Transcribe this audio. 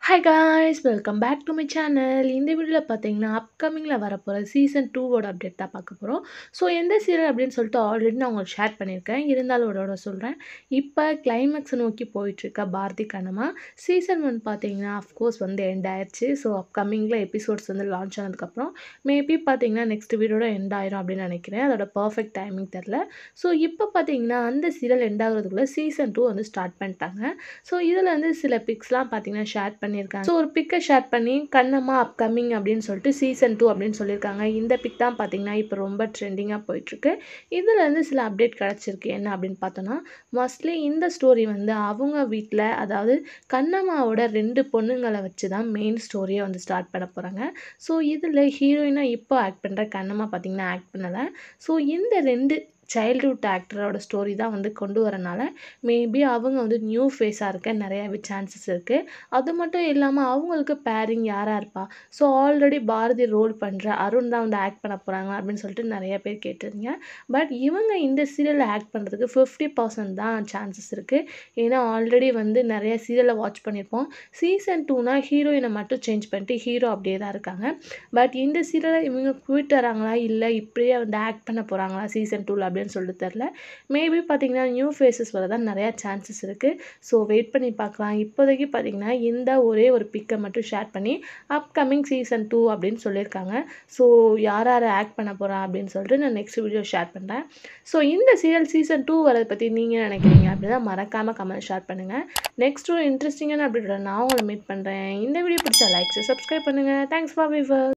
hi guys welcome back to my channel இந்த வீடியோவில் பார்த்தீங்கன்னா அப்கமிங்கில் வரப்போகிற சீசன் டூவோட அப்டேட் தான் பார்க்க போகிறோம் ஸோ எந்த சீரியல் அப்படின்னு சொல்லிட்டு ஆல்ரெடி நான் உங்களுக்கு ஷேர் பண்ணியிருக்கேன் இருந்தாலும் இதோட சொல்கிறேன் இப்போ கிளைமேக்ஸை நோக்கி போயிட்டுருக்க பாரதி கண்ணம்மா சீசன் ஒன் பார்த்தீங்கன்னா அஃப்கோர்ஸ் வந்து எண்ட் ஆயிடுச்சு ஸோ அப்கமிங்கில் எபிசோட்ஸ் வந்து லான்ச் ஆனதுக்கப்புறம் மேபி பார்த்தீங்கன்னா நெக்ஸ்ட் வீடியோட எண்ட் ஆயிரும் அப்படின்னு நினைக்கிறேன் அதோட பர்ஃபெக்ட் டைமிங் தெரில ஸோ இப்போ பார்த்தீங்கன்னா அந்த சீரியல் எண்ட் ஆகுறதுக்குள்ளே சீசன் டூ வந்து ஸ்டார்ட் பண்ணிட்டாங்க ஸோ இதில் வந்து சில பிக்ஸ்லாம் பார்த்தீங்கன்னா ஷேர் பண்ணியிருக்காங்க ஸோ ஒரு பிக்கை ஷேர் பண்ணி கண்ணம்மா அப்கமிங் அப்படின்னு சொல்லிட்டு சீசன் டூ அப்படின்னு சொல்லியிருக்காங்க இந்த பிக் தான் பார்த்தீங்கன்னா இப்போ ரொம்ப ட்ரெண்டிங்காக போயிட்டுருக்கு இதில் இருந்து சில அப்டேட் கிடச்சிருக்கு என்ன அப்படின்னு பார்த்தோன்னா மோஸ்ட்லி இந்த ஸ்டோரி வந்து அவங்க வீட்டில் அதாவது கண்ணம்மாவோட ரெண்டு பொண்ணுங்களை வச்சு தான் மெயின் ஸ்டோரியை வந்து ஸ்டார்ட் பண்ண போகிறாங்க ஸோ இதில் ஹீரோயினாக இப்போ ஆக்ட் பண்ணுற கண்ணம்மா பார்த்தீங்கன்னா ஆக்ட் பண்ணலை ஸோ இந்த ரெண்டு சைல்ட்ஹுட் ஆக்டரோட ஸ்டோரி தான் வந்து கொண்டு வரனால மேபி அவங்க வந்து நியூ ஃபேஸாக இருக்க நிறையாவே சான்சஸ் இருக்குது அது மட்டும் இல்லாமல் அவங்களுக்கு பேரிங் யாராக இருப்பா ஸோ ஆல்ரெடி பாரதி ரோல் பண்ணுற அருண் தான் வந்து ஆக்ட் பண்ண போகிறாங்க அப்படின்னு சொல்லிட்டு நிறைய பேர் கேட்டிருந்தீங்க பட் இவங்க இந்த சீரியலில் ஆக்ட் பண்ணுறதுக்கு ஃபிஃப்டி பர்சன்ட் தான் சான்சஸ் இருக்குது ஏன்னா ஆல்ரெடி வந்து நிறைய சீரியலை வாட்ச் பண்ணியிருப்போம் சீசன் டூனா ஹீரோயினை மட்டும் சேஞ்ச் பண்ணிட்டு ஹீரோ அப்படியே தான் இருக்காங்க பட் இந்த சீரியலை இவங்க குவிட் வராங்களா இல்லை இப்படியே வந்து ஆக்ட் பண்ண போகிறாங்களா சீசன் டூவில் அப்படின்னு சொல்லிட்டு தெரில மேபி பார்த்தீங்கன்னா நியூ ஃபேஸஸ் வர தான் நிறையா சான்சஸ் இருக்குது ஸோ வெயிட் பண்ணி பார்க்கலாம் இப்போதைக்கு பார்த்தீங்கன்னா இந்த ஒரே ஒரு பிக்கை மட்டும் ஷேர் பண்ணி அப்கமிங் சீசன் டூ அப்படின்னு சொல்லியிருக்காங்க ஸோ யார் யார் ஆக்ட் பண்ண போகிறா அப்படின்னு சொல்லிட்டு நான் நெக்ஸ்ட் வீடியோ ஷேர் பண்ணுறேன் ஸோ இந்த சீரியல் சீசன் டூ வரதை பற்றி நீங்கள் நினைக்கிறீங்க அப்படின்னா மறக்காமல் கமெண்ட் ஷேர் பண்ணுங்கள் நெக்ஸ்ட் ஒரு இன்ட்ரெஸ்டிங்கான அப்டேட்டோட நான் உங்களை மீட் பண்ணுறேன் இந்த வீடியோ பிடிச்சா லைக்ஸ் சப்ஸ்கிரைப் பண்ணுங்கள் தேங்க்ஸ் ஃபார் விவர்